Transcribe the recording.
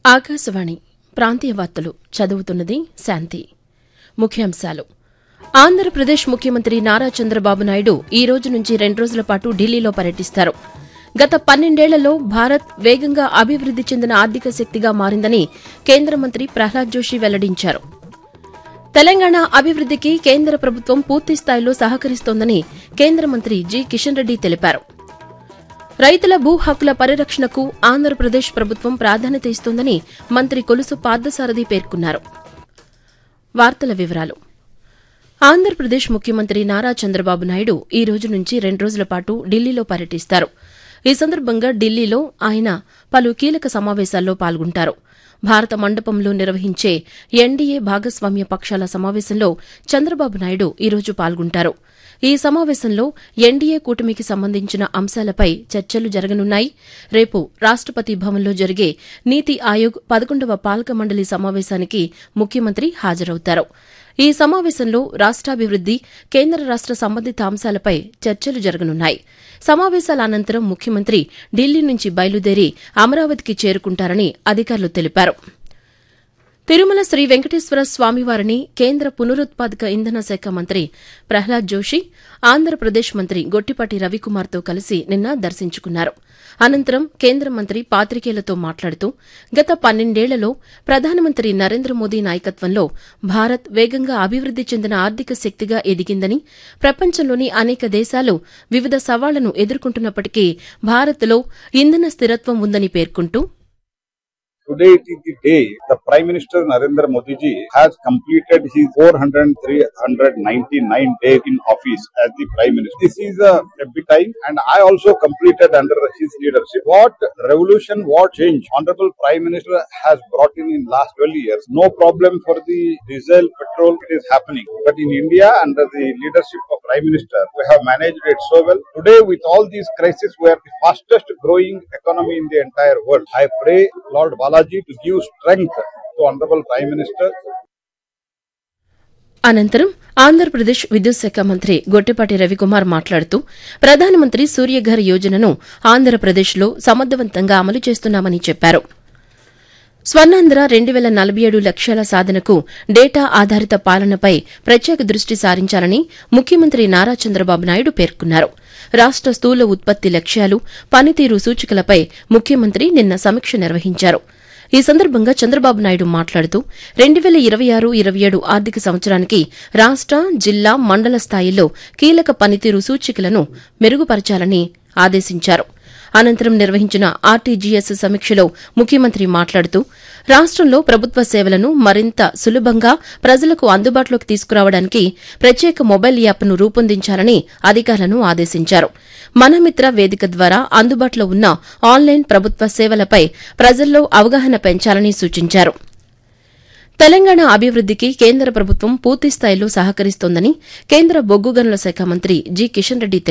ఆకాశవాణి ప్రాంతీయ వార్తలు చదువుతున్నది శాంతి ముఖ్యాంశాలు ఆంధ్రప్రదేశ్ ముఖ్యమంత్రి నారా చంద్రబాబు నాయుడు ఈ రోజు నుంచి రెండు రోజుల పాటు ఢిల్లీలో పర్యటిస్తారు గత పన్నెండేళ్లలో భారత్ వేగంగా అభివృద్ది చెందిన ఆర్థిక శక్తిగా మారిందని కేంద్ర మంత్రి ప్రహ్లాద్ జోషి వెల్లడించారు తెలంగాణ అభివృద్దికి కేంద్ర ప్రభుత్వం పూర్తిస్థాయిలో సహకరిస్తోందని కేంద్ర మంత్రి జి కిషన్ రెడ్డి తెలిపారు రైతుల భూ హక్కుల పరిరక్షణకు ఆంధ్రప్రదేశ్ ప్రభుత్వం ప్రాధాన్యత ఇస్తోందని మంత్రి కొలుసు పార్థసారథి పేర్కొన్నారు వార్తల వివరాలు ఆంధ్రప్రదేశ్ ముఖ్యమంత్రి నారా చంద్రబాబు నాయుడు ఈ రోజు నుంచి రెండు రోజుల పాటు ఢిల్లీలో పర్యటిస్తారు ఈ సందర్భంగా ఢిల్లీలో ఆయన పలు కీలక సమావేశాల్లో పాల్గొంటారు భారత మండపంలో నిర్వహించే ఎన్డీఏ భాగస్వామ్య పక్షాల సమావేశంలో చంద్రబాబు నాయుడు ఈ రోజు పాల్గొంటారు ఈ సమావేశంలో ఎన్డీఏ కూటమికి సంబంధించిన అంశాలపై చర్చలు జరగనున్నాయి రేపు రాష్టపతి భవన్లో జరిగే నీతి ఆయోగ్ పదకొండవ పాలక మండలి సమావేశానికి ముఖ్యమంత్రి హాజరవుతారు ఈ సమావేశంలో రాష్టాభివృద్ది కేంద్ర రాష్ట సంబంధిత అంశాలపై చర్చలు జరగనున్నాయి సమావేశాల అనంతరం ముఖ్యమంత్రి ఢిల్లీ నుంచి బయలుదేరి అమరావతికి చేరుకుంటారని అధికారులు తెలిపారు తిరుమల శ్రీ వెంకటేశ్వర స్వామివారిని కేంద్ర పునరుత్పాదక ఇంధన శాఖ మంత్రి ప్రహ్లాద్ జోషి ఆంధ్రప్రదేశ్ మంత్రి గొట్టిపాటి రవికుమార్తో కలిసి నిన్న దర్శించుకున్నారు అనంతరం కేంద్ర మంత్రి పాత్రికేయులతో మాట్లాడుతూ గత పన్నెండేళ్లలో ప్రధానమంత్రి నరేంద్ర మోదీ నాయకత్వంలో భారత్ వేగంగా అభివృద్ది చెందిన ఆర్థిక శక్తిగా ఎదిగిందని ప్రపంచంలోని అనేక దేశాలు వివిధ సవాళ్లను ఎదుర్కొంటున్నప్పటికీ భారత్లో ఇంధన స్థిరత్వం ఉందని పేర్కొంటూ Today it is the day the Prime Minister Narendra Modi ji has completed his 499 days in office as the Prime Minister. This is a, a big time and I also completed under his leadership. What revolution, what change Honorable Prime Minister has brought in in last 12 years. No problem for the diesel, petrol, it is happening. But in India under the leadership of Prime Minister, we have managed it so well. Today with all these crises, we are the fastest growing economy in the entire world. I pray Lord Balaji to give strength to Honorable Prime Minister అనంతరం ఆంధ్రప్రదేశ్ విద్యుత్ శాఖ మంత్రి గొట్టిపాటి రవికుమార్ మాట్లాడుతూ ప్రధానమంత్రి సూర్యఘర్ యోజనను ఆంధ్రప్రదేశ్లో సమర్థవంతంగా అమలు చేస్తున్నామని చెప్పారు స్వర్ణాంధ్ర రెండు వేల నలభై ఏడు లక్ష్యాల సాధనకు డేటా ఆధారిత పాలనపై ప్రత్యేక దృష్టి సారించాలని ముఖ్యమంత్రి నారా చంద్రబాబు నాయుడు పేర్కొన్నారు రాష్ట స్థూల ఉత్పత్తి లక్ష్యాలు పనితీరు సూచికలపై ముఖ్యమంత్రి నిన్న సమీక్ష నిర్వహించారు ఈ సందర్భంగా చంద్రబాబు నాయుడు మాట్లాడుతూ రెండు వేల ఇరవై ఆరు ఇరవై ఏడు ఆర్థిక సంవత్సరానికి రాష్ట జిల్లా మండల స్థాయిల్లో కీలక పనితీరు సూచికలను మెరుగుపరచాలని ఆదేశించారు అనంతరం నిర్వహించిన ఆర్టీజీఎస్ సమీక్షలో ముఖ్యమంత్రి మాట్లాడుతూ రాష్టంలో ప్రభుత్వ సేవలను మరింత సులభంగా ప్రజలకు అందుబాటులోకి తీసుకురావడానికి ప్రత్యేక మొబైల్ యాప్ను రూపొందించాలని అధికారులను ఆదేశించారు మనమిత్ర వేదిక ద్వారా అందుబాటులో ఉన్న ఆన్లైన్ ప్రభుత్వ సేవలపై ప్రజల్లో అవగాహన పెంచాలని సూచించారు తెలంగాణ అభివృద్దికి కేంద్ర ప్రభుత్వం పూర్తిస్థాయిలో సహకరిస్తోందని కేంద్ర బొగ్గు గనుల శాఖ మంత్రి జి కిషన్ రెడ్డి